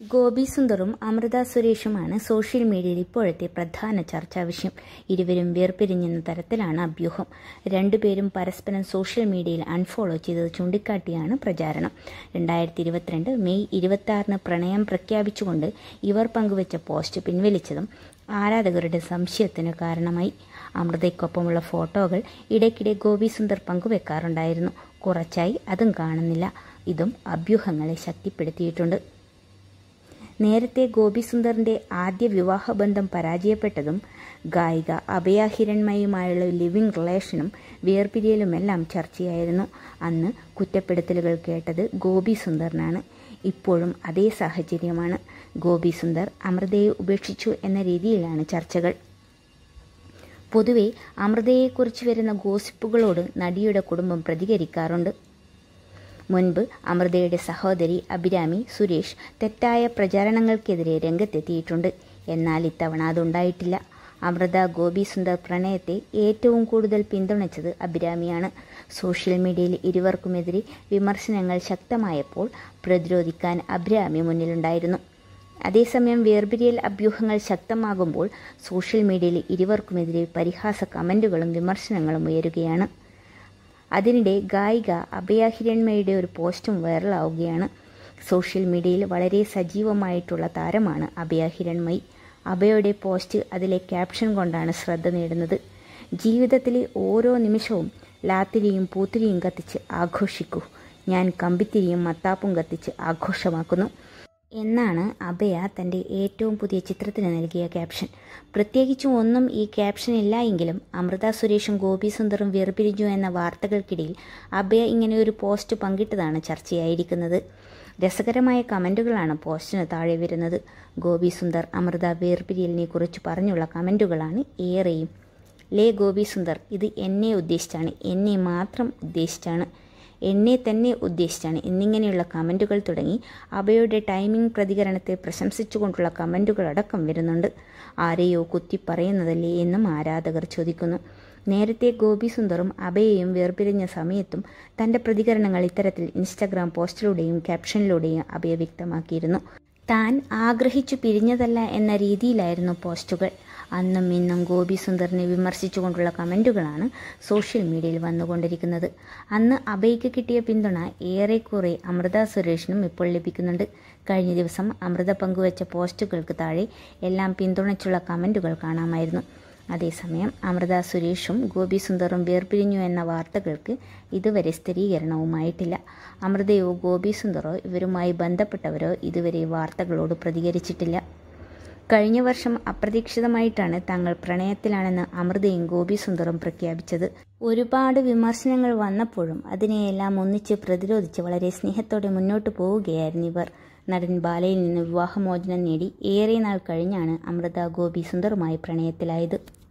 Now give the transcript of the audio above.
ഗോപി സുന്ദറും അമൃത സുരേഷുമാണ് സോഷ്യൽ മീഡിയയിൽ ഇപ്പോഴത്തെ പ്രധാന ചർച്ചാ വിഷയം ഇരുവരും വേർപിരിഞ്ഞെന്ന തരത്തിലാണ് അഭ്യൂഹം രണ്ടുപേരും പരസ്പരം സോഷ്യൽ മീഡിയയിൽ അൺഫോളോ ചെയ്തത് ചൂണ്ടിക്കാട്ടിയാണ് പ്രചാരണം രണ്ടായിരത്തി ഇരുപത്തിരണ്ട് മെയ് ഇരുപത്തി ആറിന് പ്രണയം പ്രഖ്യാപിച്ചുകൊണ്ട് ഇവർ പങ്കുവച്ച പോസ്റ്റ് പിൻവലിച്ചതും ആരാധകരുടെ സംശയത്തിന് കാരണമായി അമൃതയ്ക്കൊപ്പമുള്ള ഫോട്ടോകൾ ഇടയ്ക്കിടെ ഗോപി സുന്ദർ പങ്കുവെക്കാറുണ്ടായിരുന്നു കുറച്ചായി അതും കാണുന്നില്ല ഇതും അഭ്യൂഹങ്ങളെ ശക്തിപ്പെടുത്തിയിട്ടുണ്ട് നേരത്തെ ഗോപി സുന്ദറിന്റെ ആദ്യ വിവാഹബന്ധം പരാജയപ്പെട്ടതും ഗായിക അഭയ ഹിരൺമയുമായുള്ള ലിവിംഗ് റിലേഷനും വേർപിരിയലുമെല്ലാം ചർച്ചയായിരുന്നു അന്ന് കുറ്റപ്പെടുത്തലുകൾ കേട്ടത് ഗോപി സുന്ദറിനാണ് ഇപ്പോഴും അതേ സാഹചര്യമാണ് ഗോപി സുന്ദർ അമൃതയെ ഉപേക്ഷിച്ചു എന്ന രീതിയിലാണ് ചർച്ചകൾ പൊതുവെ അമൃതയെക്കുറിച്ച് വരുന്ന ഗോസിപ്പുകളോട് നടിയുടെ കുടുംബം പ്രതികരിക്കാറുണ്ട് മുൻപ് അമൃതയുടെ സഹോദരി അഭിരാമി സുരേഷ് തെറ്റായ പ്രചാരണങ്ങൾക്കെതിരെ രംഗത്തെത്തിയിട്ടുണ്ട് എന്നാൽ ഇത്തവണ അതുണ്ടായിട്ടില്ല അമൃത ഗോപി സുന്ദർ പ്രണയത്തെ ഏറ്റവും കൂടുതൽ പിന്തുണച്ചത് അഭിരാമിയാണ് സോഷ്യൽ മീഡിയയിൽ ഇരുവർക്കുമെതിരെ വിമർശനങ്ങൾ ശക്തമായപ്പോൾ പ്രതിരോധിക്കാൻ അഭിരാമി മുന്നിലുണ്ടായിരുന്നു അതേസമയം വേർപിരിയൽ അഭ്യൂഹങ്ങൾ ശക്തമാകുമ്പോൾ സോഷ്യൽ മീഡിയയിൽ ഇരുവർക്കുമെതിരെ പരിഹാസ കമന്റുകളും വിമർശനങ്ങളും ഉയരുകയാണ് അതിനിടെ ഗായിക അഭയ ഹിരൺമയുടെ ഒരു പോസ്റ്റും വൈറലാവുകയാണ് സോഷ്യൽ മീഡിയയിൽ വളരെ സജീവമായിട്ടുള്ള താരമാണ് അഭയ ഹിരൺമയി അഭയയുടെ പോസ്റ്റ് അതിലെ ക്യാപ്ഷൻ കൊണ്ടാണ് ശ്രദ്ധ നേടുന്നത് ജീവിതത്തിലെ ഓരോ നിമിഷവും ലാത്തിരിയും പൂത്തിരിയും കത്തിച്ച് ആഘോഷിക്കൂ ഞാൻ കമ്പിത്തിരിയും മത്താപ്പും കത്തിച്ച് ആഘോഷമാക്കുന്നു എന്നാണ് അഭയ തൻ്റെ ഏറ്റവും പുതിയ ചിത്രത്തിന് നൽകിയ ക്യാപ്ഷൻ പ്രത്യേകിച്ചും ഒന്നും ഈ ക്യാപ്ഷൻ ഇല്ല എങ്കിലും അമൃത സുരേഷും ഗോപി സുന്ദറും വേർപിരിഞ്ഞു എന്ന വാർത്തകൾക്കിടയിൽ അഭയ ഇങ്ങനെ ഒരു പോസ്റ്റ് പങ്കിട്ടതാണ് ചർച്ചയായിരിക്കുന്നത് രസകരമായ കമൻറ്റുകളാണ് പോസ്റ്റിന് താഴെ വരുന്നത് ഗോപി സുന്ദർ അമൃത വേർപിരിയലിനെ കുറിച്ച് പറഞ്ഞുള്ള കമൻറ്റുകളാണ് ഏറെയും ലേ ഗോപി സുന്ദർ ഇത് എന്നെ ഉദ്ദേശിച്ചാണ് എന്നെ മാത്രം ഉദ്ദേശിച്ചാണ് എന്നെ തന്നെ ഉദ്ദേശിച്ചാണ് എന്നിങ്ങനെയുള്ള കമൻറ്റുകൾ തുടങ്ങി അഭയുടെ ടൈമിംഗ് പ്രതികരണത്തെ പ്രശംസിച്ചുകൊണ്ടുള്ള കമൻറ്റുകളടക്കം വരുന്നുണ്ട് ആരെയോ കുത്തി പറയുന്നതല്ലേ എന്നും ആരാധകർ ചോദിക്കുന്നു നേരത്തെ ഗോപി സുന്ദറും അഭയയും വേർപിരിഞ്ഞ സമയത്തും തന്റെ പ്രതികരണങ്ങൾ ഇത്തരത്തിൽ ഇൻസ്റ്റഗ്രാം പോസ്റ്റിലൂടെയും ക്യാപ്ഷനിലൂടെയും അഭയ വ്യക്തമാക്കിയിരുന്നു താൻ ആഗ്രഹിച്ചു പിരിഞ്ഞതല്ല എന്ന രീതിയിലായിരുന്നു പോസ്റ്റുകൾ അന്നും ഇന്നും ഗോപി സുന്ദറിനെ വിമർശിച്ചുകൊണ്ടുള്ള കമൻറ്റുകളാണ് സോഷ്യൽ മീഡിയയിൽ വന്നുകൊണ്ടിരിക്കുന്നത് അന്ന് അഭയ്ക്ക് കിട്ടിയ പിന്തുണ ഏറെക്കുറെ അമൃത സുരേഷിനും ഇപ്പോൾ ലഭിക്കുന്നുണ്ട് കഴിഞ്ഞ ദിവസം അമൃത പങ്കുവച്ച പോസ്റ്റുകൾക്ക് താഴെ എല്ലാം പിന്തുണച്ചുള്ള കമൻറ്റുകൾ കാണാമായിരുന്നു അതേസമയം അമൃത സുരേഷും ഗോപി സുന്ദറും വേർപിരിഞ്ഞു എന്ന വാർത്തകൾക്ക് ഇതുവരെ സ്ഥിരീകരണവുമായിട്ടില്ല അമൃതയോ ഗോപി സുന്ദറോ ഇവരുമായി ബന്ധപ്പെട്ടവരോ ഇതുവരെ വാർത്തകളോട് പ്രതികരിച്ചിട്ടില്ല കഴിഞ്ഞ വർഷം അപ്രതീക്ഷിതമായിട്ടാണ് തങ്ങൾ പ്രണയത്തിലാണെന്ന് അമൃതയും ഗോപി സുന്ദറും പ്രഖ്യാപിച്ചത് ഒരുപാട് വിമർശനങ്ങൾ വന്നപ്പോഴും അതിനെയെല്ലാം ഒന്നിച്ച് പ്രതിരോധിച്ച് വളരെ സ്നേഹത്തോടെ മുന്നോട്ട് പോവുകയായിരുന്നു ഇവർ നടൻ ബാലയിൽ നിന്ന് വിവാഹമോചനം നേടി ഏറെ നാൾ കഴിഞ്ഞാണ് അമൃത ഗോപി സുന്ദറുമായി പ്രണയത്തിലായത്